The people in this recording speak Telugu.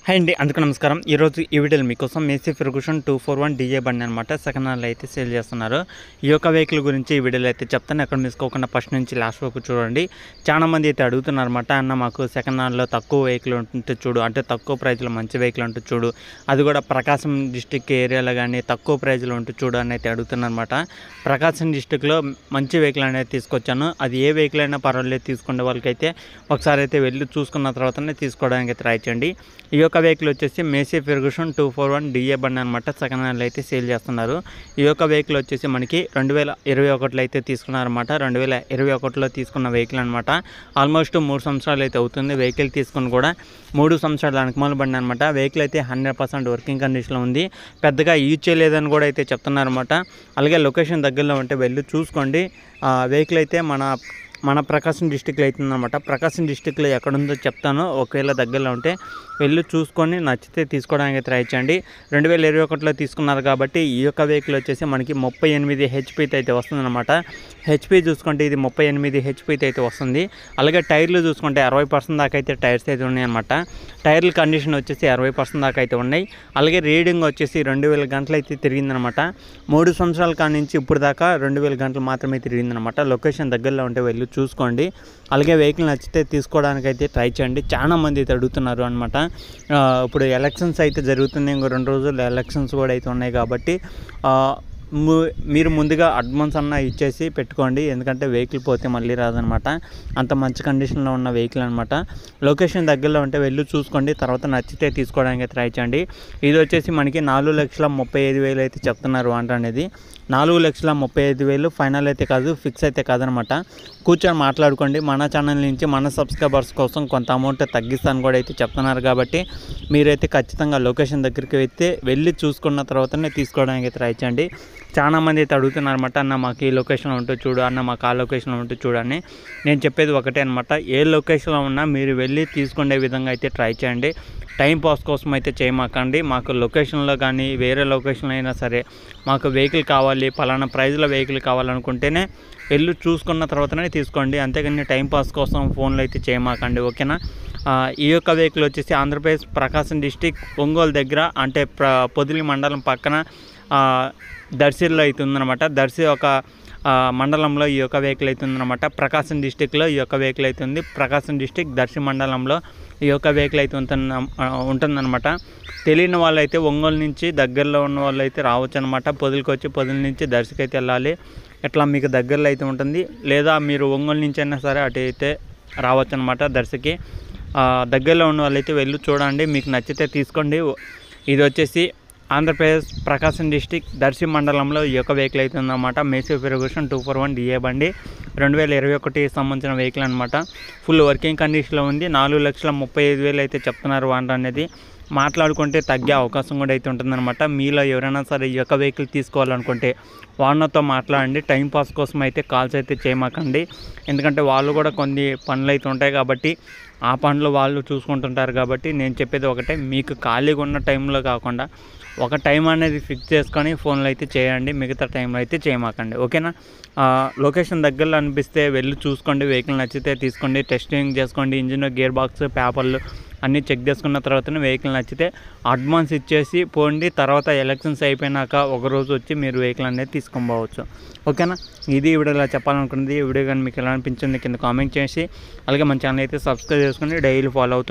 హాయ్ అండి అందుకు నమస్కారం ఈరోజు ఈ వీడియోలో మీకోసం Massey Ferguson two four one DA బండి అనమాట సెకండ్ హ్యాండ్లో అయితే సేల్ చేస్తున్నారు ఈ యొక్క వెహికల్ గురించి ఈ వీడియోలో అయితే చెప్తాను ఎక్కడ మిసుకోకుండా ఫస్ట్ నుంచి లాస్ట్ వరకు చూడండి చాలా మంది అయితే అడుగుతున్నారు అనమాట అన్న మాకు సెకండ్ హ్యాండ్లో తక్కువ వెహికల్ ఉంటే చూడు అంటే తక్కువ ప్రైజ్లో మంచి వెహికల్ ఉంటే చూడు అది కూడా ప్రకాశం డిస్టిక్ ఏరియాలో కానీ తక్కువ ప్రైజ్లో ఉంటే చూడు అని అయితే అడుగుతున్నారు అనమాట ప్రకాశం డిస్టిక్లో మంచి వెహికల్ అనేది తీసుకొచ్చాను అది ఏ వెహికల్ అయినా పర్వాలేదు తీసుకునే వాళ్ళకైతే ఒకసారి అయితే వెళ్ళి చూసుకున్న తర్వాతనే తీసుకోవడానికి అయితే ట్రై చేయండి ఈ యొక్క వెహికల్ వచ్చేసి Massey Ferguson two four one DA బండి అనమాట సెకండ్ హ్యాండ్లో అయితే సేల్ చేస్తున్నారు ఈ యొక్క వెహికల్ వచ్చేసి మనకి రెండు వేల ఇరవై ఒకటిలో అయితే తీసుకున్నారన్నమాట రెండు వేల ఇరవై ఒకటిలో తీసుకున్న వెహికల్ అనమాట ఆల్మోస్ట్ మూడు సంవత్సరాలు అయితే అవుతుంది వెహికల్ తీసుకుని కూడా మూడు సంవత్సరాల వెనకమాల బండి అనమాట వెహికల్ అయితే హండ్రెడ్ పర్సెంట్ వర్కింగ్ కండిషన్లో ఉంది పెద్దగా యూజ్ చేయలేదని కూడా అయితే చెప్తున్నారన్నమాట అలాగే లొకేషన్ దగ్గరలో ఉంటే వెళ్ళి చూసుకోండి ఆ వెహికల్ అయితే మన మన ప్రకాశం డిస్టిక్లో అవుతుందన్నమాట ప్రకాశం డిస్టిక్లో ఎక్కడుందో చెప్తాను ఒకవేళ దగ్గరలో ఉంటే వెళ్ళి చూసుకొని నచ్చితే తీసుకోవడానికి ట్రై చేయండి రెండు వేల ఇరవై ఒకటిలో తీసుకున్నారు కాబట్టి ఈ యొక్క వెహికల్ వచ్చేసి మనకి ముప్పై ఎనిమిది హెచ్పితో అయితే వస్తుందన్నమాట హెచ్పి చూసుకుంటే ఇది ముప్పై ఎనిమిది హెచ్పితో అయితే వస్తుంది అలాగే టైర్లు చూసుకుంటే అరవై పర్సెంట్ దాకా అయితే టైర్స్ అయితే ఉన్నాయన్నమాట టైర్ల కండిషన్ వచ్చేసి అరవై పర్సెంట్ దాకా అయితే ఉన్నాయి అలాగే రీడింగ్ వచ్చేసి రెండు వేల గంటలు అయితే తిరిగిందనమాట మూడు సంవత్సరాల కాడ నుంచి ఇప్పుడు దాకా రెండు వేల గంటలు మాత్రమే తిరిగిందనమాట లొకేషన్ దగ్గరలో ఉంటే వెళ్ళి చూసుకోండి అలాగే వెహికల్ నచ్చితే తీసుకోవడానికి అయితే ట్రై చేయండి చాలా మంది అయితే అడుగుతున్నారు అనమాట ఇప్పుడు ఎలక్షన్స్ అయితే జరుగుతుంది ఇంకో రెండు రోజులు ఎలక్షన్స్ కూడా అయితే ఉన్నాయి కాబట్టి ఆ, ము- మీరు ముందుగా అడ్వాన్స్ అన్న ఇచ్చేసి పెట్టుకోండి ఎందుకంటే వెహికల్ పోతే మళ్ళీ రాదనమాట అంత మంచి కండిషన్లో ఉన్న వెహికల్ అనమాట లొకేషన్ దగ్గరలో ఉంటే వెళ్ళి చూసుకోండి తర్వాత నచ్చితే తీసుకోవడానికి ట్రై చేయండి ఇది వచ్చేసి మనకి నాలుగు లక్షల ముప్పై ఐదు వేలు అయితే చెప్తున్నారు వంట అనేది నాలుగు లక్షల ముప్పై ఐదు వేలు ఫైనల్ అయితే కాదు ఫిక్స్ అయితే కాదనమాట కూర్చొని మాట్లాడుకోండి మన ఛానల్ నుంచి మన సబ్స్క్రైబర్స్ కోసం కొంత అమౌంట్ తగ్గిస్తాను కూడా అయితే చెప్తున్నారు కాబట్టి మీరైతే ఖచ్చితంగా లొకేషన్ దగ్గరికి అయితే వెళ్ళి చూసుకున్న తర్వాతనే తీసుకోవడానికి ట్రై చేయండి చాలా మంది అయితే అడుగుతున్నారు అనమాట అన్న మాకు ఈ లొకేషన్లో ఉంటే చూడు అన్న మాకు ఆ లొకేషన్లో ఉంటే చూడని నేను చెప్పేది ఒకటే అనమాట ఏ లొకేషన్లో ఉన్నా మీరు వెళ్ళి తీసుకునే విధంగా అయితే ట్రై చేయండి టైం పాస్ కోసం అయితే చేయమాకండి మాకు లొకేషన్లో కానీ వేరే లొకేషన్లో అయినా సరే మాకు వెహికల్ కావాలి పలానా ప్రైజ్లో వెహికల్ కావాలనుకుంటేనే వెళ్ళి చూసుకున్న తర్వాతనే తీసుకోండి అంతేగాని టైం పాస్ కోసం ఫోన్లో అయితే చేయమాకండి ఓకేనా ఆ, ఈ యొక్క వెహికల్ వచ్చేసి ఆంధ్రప్రదేశ్ ప్రకాశం డిస్టిక్ ఒంగోలు దగ్గర అంటే ప్ర పొదిలి మండలం పక్కన ఆ, దర్శిలో అయితే ఉందన్నమాట దర్శి ఒక ఆ, మండలంలో ఈ యొక్క వెహికల్ అయితే ఉందన్నమాట ప్రకాశం డిస్టిక్లో ఈ యొక్క వెహికల్ అయితే ఉంది ప్రకాశం డిస్టిక్ దర్శి మండలంలో ఈ యొక్క వెహికల్ అయితే ఉంటున్న ఉంటుందన్నమాట తెలియని వాళ్ళైతే ఒంగోలు నుంచి దగ్గరలో ఉన్న వాళ్ళు అయితే రావచ్చు అనమాట పొదులకు వచ్చి పొదుల నుంచి దర్శికి అయితే వెళ్ళాలి ఇట్లా మీకు దగ్గరలో అయితే ఉంటుంది లేదా మీరు ఒంగోలు నుంచి అయినా సరే అటు అయితే రావచ్చు అనమాట దర్శకి ఆ, దగ్గరలో ఉన్న వాళ్ళైతే వెళ్ళి చూడండి మీకు నచ్చితే తీసుకోండి ఇది వచ్చేసి ఆంధ్రప్రదేశ్ ప్రకాశం డిస్టిక్ దర్శి మండలంలో ఈ యొక్క వెహికల్ అయితే ఉందన్నమాట Massey Ferguson two four one DA బండి రెండు వేల ఇరవై ఒకటి సంబంధించిన వెహికల్ అనమాట ఫుల్ వర్కింగ్ కండిషన్లో ఉంది నాలుగు లక్షల ముప్పై ఐదు వేలు అయితే చెప్తున్నారు వాంట అనేది మాట్లాడుకుంటే తగ్గే అవకాశం కూడా అయితే ఉంటుందన్నమాట మీలో ఎవరైనా సరే ఈ యొక్క వెహికల్ తీసుకోవాలనుకుంటే వాళ్ళతో మాట్లాడండి టైం పాస్ కోసం అయితే కాల్స్ అయితే చేయమాకండి ఎందుకంటే వాళ్ళు కూడా కొన్ని పనులు అయితే ఉంటాయి కాబట్టి ఆ పనులు వాళ్ళు చూసుకుంటుంటారు కాబట్టి నేను చెప్పేది ఒకటే మీకు ఖాళీగా ఉన్న టైంలో కాకుండా ఒక టైం అనేది ఫిక్స్ చేసుకొని ఫోన్లో అయితే చేయండి మిగతా టైంలో అయితే చేయమాకండి ఓకేనా ఆ, లొకేషన్ దగ్గరలో అనిపిస్తే వెళ్ళి చూసుకోండి వెహికల్ నచ్చితే తీసుకోండి టెస్టింగ్ చేసుకోండి ఇంజిన్ గేర్ బాక్స్ పేపర్లు అన్నీ చెక్ చేసుకున్న తర్వాతనే వెహికల్ నచ్చితే అడ్వాన్స్ ఇచ్చేసి పోండి తర్వాత ఎలక్షన్స్ అయిపోయినాక ఒక రోజు వచ్చి మీరు వెహికల్ అనేది తీసుకొని పోవచ్చు ఓకేనా ఇది ఈ వీడియోలో చెప్పాలనుకున్నది ఈ వీడియో కానీ మీకు ఎలా అనిపించింది కింద కామెంట్ చేసి అలాగే మన ఛానల్ అయితే సబ్స్క్రైబ్ చేసుకొని డైలీ ఫాలో అవుతుంది